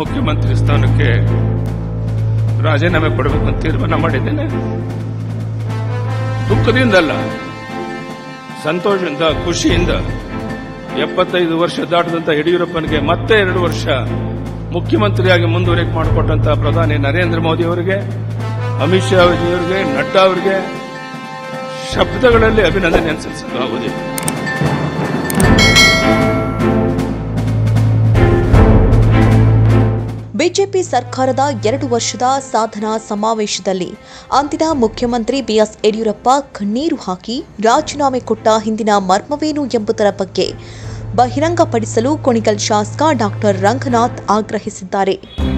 ಮುಖ್ಯಮಂತ್ರಿ ಸ್ಥಾನಕ್ಕೆ ರಾಜೀನಾಮೆ ಕೊಡಬೇಕು ಅಂತ ತೀರ್ಮಾನ ಮಾಡಿದ್ದೇನೆ ದುಃಖದಿಂದಲ್ಲ ಸಂತೋಷದಿಂದ ಖುಷಿಯಿಂದ ಎಪ್ಪತ್ತೈದು ವರ್ಷ ದಾಟದಂತ ಯಡಿಯೂರಪ್ಪನಿಗೆ ಮತ್ತೆ ಎರಡು ವರ್ಷ ಮುಖ್ಯಮಂತ್ರಿಯಾಗಿ ಮುಂದುವರಿಕೆ ಮಾಡಿಕೊಟ್ಟಂತ ಪ್ರಧಾನಿ ನರೇಂದ್ರ ಮೋದಿ ಅವರಿಗೆ ಅಮಿತ್ ಶಾ ಅವರಿಗೆ ನಡ್ಡಾ ಅವರಿಗೆ ಶಬ್ದಗಳಲ್ಲಿ ಅಭಿನಂದನೆ ಸಲ್ಲಿಸಲಾಗುವುದಿಲ್ಲ ಬಿಜೆಪಿ ಸರ್ಕಾರದ ಎರಡು ವರ್ಷದ ಸಾಧನಾ ಸಮಾವೇಶದಲ್ಲಿ ಅಂದಿನ ಮುಖ್ಯಮಂತ್ರಿ ಬಿಎಸ್ ಯಡಿಯೂರಪ್ಪ ಕಣ್ಣೀರು ಹಾಕಿ ರಾಜೀನಾಮೆ ಕೊಟ್ಟ ಹಿಂದಿನ ಮರ್ಮವೇನು ಎಂಬುದರ ಬಗ್ಗೆ ಬಹಿರಂಗಪಡಿಸಲು ಕುಣಿಗಲ್ ಶಾಸಕ ಡಾಕ್ಟರ್ ರಂಗನಾಥ್ ಆಗ್ರಹಿಸಿದ್ದಾರೆ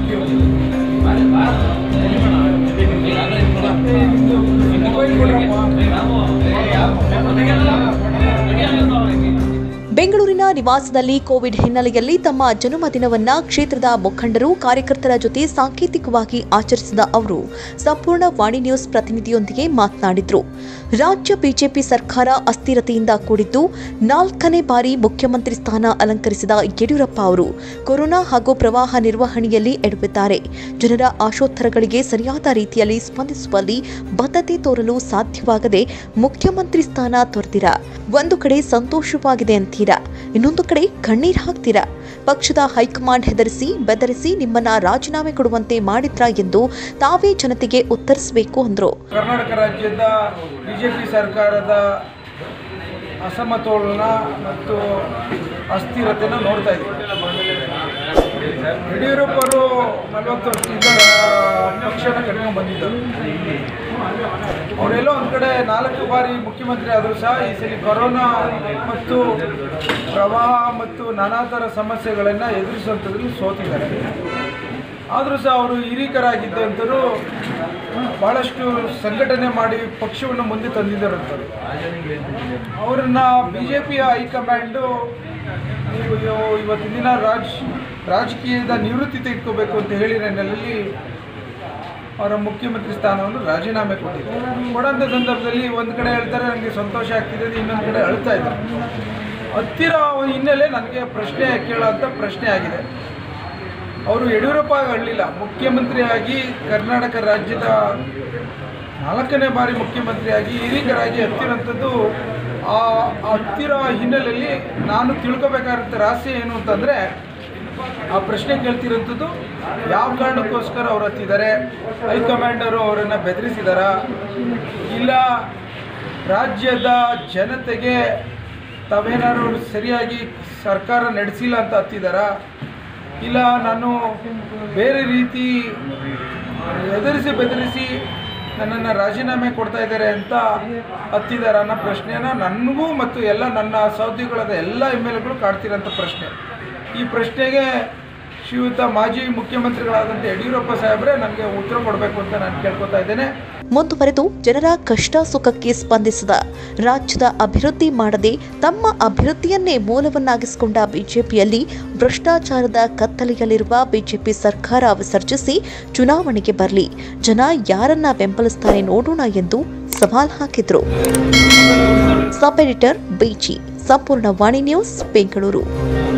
ಬೆಂಗಳೂರಿನ ನಿವಾಸದಲ್ಲಿ ಕೋವಿಡ್ ಹಿನ್ನೆಲೆಯಲ್ಲಿ ತಮ್ಮ ಜನ್ಮದಿನವನ್ನ ಕ್ಷೇತ್ರದ ಮುಖಂಡರು ಕಾರ್ಯಕರ್ತರ ಜೊತೆ ಸಾಂಕೇತಿಕವಾಗಿ ಆಚರಿಸಿದ ಅವರು ಸಂಪೂರ್ಣ ವಾಣಿ ನ್ಯೂಸ್ ಪ್ರತಿನಿಧಿಯೊಂದಿಗೆ ಮಾತನಾಡಿದ್ರು ರಾಜ್ಯ ಬಿಜೆಪಿ ಸರ್ಕಾರ ಅಸ್ಥಿರತೆಯಿಂದ ಕೂಡಿದ್ದು ನಾಲ್ಕನೇ ಬಾರಿ ಮುಖ್ಯಮಂತ್ರಿ ಸ್ಥಾನ ಅಲಂಕರಿಸಿದ ಯಡಿಯೂರಪ್ಪ ಅವರು ಕೊರೋನಾ ಹಾಗೂ ಪ್ರವಾಹ ನಿರ್ವಹಣೆಯಲ್ಲಿ ಎಡವಿದ್ದಾರೆ ಜನರ ಆಶೋತ್ತರಗಳಿಗೆ ಸರಿಯಾದ ರೀತಿಯಲ್ಲಿ ಸ್ಪಂದಿಸುವಲ್ಲಿ ಬದ್ಧತೆ ತೋರಲು ಸಾಧ್ಯವಾಗದೆ ಮುಖ್ಯಮಂತ್ರಿ ಸ್ಥಾನ ತೊರೆದಿರ ಒಂದು ಕಡೆ ಸಂತೋಷವಾಗಿದೆ ಅಂತೀರಾ ಇನ್ನೊಂದು ಕಡೆ ಕಣ್ಣೀರ್ ಹಾಕ್ತೀರಾ ಪಕ್ಷದ ಹೈಕಮಾಂಡ್ ಹೆದರಿಸಿ ಬೆದರಿಸಿ ನಿಮ್ಮನ್ನ ರಾಜೀನಾಮೆ ಕೊಡುವಂತೆ ಮಾಡಿದ್ರಾ ಎಂದು ತಾವೇ ಜನತೆಗೆ ಉತ್ತರಿಸಬೇಕು ಅಂದ್ರು ಕರ್ನಾಟಕ ರಾಜ್ಯದ ಬಿಜೆಪಿ ಸರ್ಕಾರದ ಅಸಮತೋಲನ ಮತ್ತು ಅಸ್ಥಿರತೆಯನ್ನು ನೋಡ್ತಾ ಇದ್ದೀವಿ ಯಡಿಯೂರಪ್ಪರು ನಲವತ್ತು ವರ್ಷದಿಂದ ಪಕ್ಷನ ಕಟ್ಕೊಂಡು ಬಂದಿದ್ದರು ಅವರೆಲ್ಲೋ ಒಂದು ಕಡೆ ನಾಲ್ಕು ಬಾರಿ ಮುಖ್ಯಮಂತ್ರಿ ಆದರೂ ಸಹ ಈ ಸಲ ಕೊರೋನಾ ಮತ್ತು ಪ್ರವಾಹ ಮತ್ತು ನಾನಾ ಥರ ಸಮಸ್ಯೆಗಳನ್ನು ಎದುರಿಸುವಂಥದ್ರಲ್ಲಿ ಸೋತಿದ್ದಾರೆ ಆದರೂ ಸಹ ಅವರು ಹಿರೀಕರಾಗಿದ್ದಂಥರು ಭಾಳಷ್ಟು ಸಂಘಟನೆ ಮಾಡಿ ಪಕ್ಷವನ್ನು ಮುಂದೆ ತಂದಿದ್ದರಂಥವ್ರು ಅವರನ್ನ ಬಿ ಜೆ ಪಿಯ ಹೈಕಮಾಂಡು ನೀವು ಇವ- ಇವತ್ತಿನ ದಿನ ರಾಜ್ ರಾಜಕೀಯದ ನಿವೃತ್ತಿ ತೆಗೆದುಕೋಬೇಕು ಅಂತ ಹೇಳಿ ನನ್ನಲ್ಲಿ ಅವರ ಮುಖ್ಯಮಂತ್ರಿ ಸ್ಥಾನವನ್ನು ರಾಜೀನಾಮೆ ಕೊಟ್ಟಿದ್ದಾರೆ ಕೊಡೋಂಥ ಸಂದರ್ಭದಲ್ಲಿ ಒಂದು ಕಡೆ ಹೇಳ್ತಾರೆ ನನಗೆ ಸಂತೋಷ ಆಗ್ತಿದೆ ಇನ್ನೊಂದು ಕಡೆ ಅಳ್ತಾ ಇದ್ದಾರೆ ಹತ್ತಿರ ಹಿನ್ನೆಲೆ ನನಗೆ ಪ್ರಶ್ನೆ ಕೇಳೋಂಥ ಪ್ರಶ್ನೆ ಆಗಿದೆ ಅವರು ಯಡಿಯೂರಪ್ಪ ಅಳ್ಳಿಲ್ಲ ಮುಖ್ಯಮಂತ್ರಿಯಾಗಿ ಕರ್ನಾಟಕ ರಾಜ್ಯದ ನಾಲ್ಕನೇ ಬಾರಿ ಮುಖ್ಯಮಂತ್ರಿಯಾಗಿ ಹಿರೀಕರಾಗಿ ಹತ್ತಿರಂಥದ್ದು ಆ ಆ ಹತ್ತಿರ ಹಿನ್ನೆಲೆಯಲ್ಲಿ ನಾನು ತಿಳ್ಕೊಬೇಕಾದಂಥ ರಹಸ್ಯ ಏನು ಅಂತಂದರೆ ಆ ಪ್ರಶ್ನೆ ಕೇಳ್ತಿರೋಂಥದ್ದು ಯಾವ ಕಾರಣಕ್ಕೋಸ್ಕರ ಅವ್ರು ಹತ್ತಿದ್ದಾರೆ ಹೈಕಮಾಂಡರು ಅವರನ್ನು ಬೆದರಿಸಿದಾರ ಇಲ್ಲ ರಾಜ್ಯದ ಜನತೆಗೆ ತಾವೇನಾದ್ರು ಸರಿಯಾಗಿ ಸರ್ಕಾರ ನಡೆಸಿಲ್ಲ ಅಂತ ಹತ್ತಿದಾರಾ ಇಲ್ಲ ನಾನು ಬೇರೆ ರೀತಿ ಎದುರಿಸಿ ಬೆದರಿಸಿ ನನ್ನನ್ನು ರಾಜೀನಾಮೆ ಕೊಡ್ತಾ ಇದ್ದಾರೆ ಅಂತ ಹತ್ತಿದ್ದಾರೆ ಅನ್ನೋ ಪ್ರಶ್ನೆನ ನನಗೂ ಮತ್ತು ಎಲ್ಲ ನನ್ನ ಸಹೋದ್ಯೋಗಿಗಳಾದ ಎಲ್ಲ ಎಮ್ ಎಲ್ ಎಗಳು ಕಾಡ್ತಿರೋಂಥ ಪ್ರಶ್ನೆ ಈ ಪ್ರಶ್ನೆಗೆ ಶ್ರೀಯುತ ಮಾಜಿ ಮುಖ್ಯಮಂತ್ರಿಗಳಾದಂಥ ಯಡಿಯೂರಪ್ಪ ಸಾಹೇಬ್ರೆ ನನಗೆ ಉತ್ತರ ಕೊಡಬೇಕು ಅಂತ ನಾನು ಕೇಳ್ಕೊತಾ ಇದ್ದೇನೆ ಮುಂದುವರೆದು ಜನರ ಕಷ್ಟ ಸುಖಕ್ಕೆ ಸ್ಪಂದಿಸದ ರಾಜ್ಯದ ಅಭಿವೃದ್ಧಿ ಮಾಡದೆ ತಮ್ಮ ಅಭಿವೃದ್ಧಿಯನ್ನೇ ಮೂಲವನ್ನಾಗಿಸಿಕೊಂಡ ಬಿಜೆಪಿಯಲ್ಲಿ ಭ್ರಷ್ಟಾಚಾರದ ಕತ್ತಲೆಯಲ್ಲಿರುವ ಬಿಜೆಪಿ ಸರ್ಕಾರ ವಿಸರ್ಜಿಸಿ ಚುನಾವಣೆಗೆ ಬರಲಿ ಜನ ಯಾರನ್ನ ಬೆಂಬಲಿಸ್ತಾರೆ ನೋಡೋಣ ಎಂದು ಸವಾಲ್ ಹಾಕಿದ್ರು ಸಬ್ ಎಡಿಟರ್ ಬಿಜಿ ಸಂಪೂರ್ಣ ವಾಣಿ ನ್ಯೂಸ್ ಬೆಂಗಳೂರು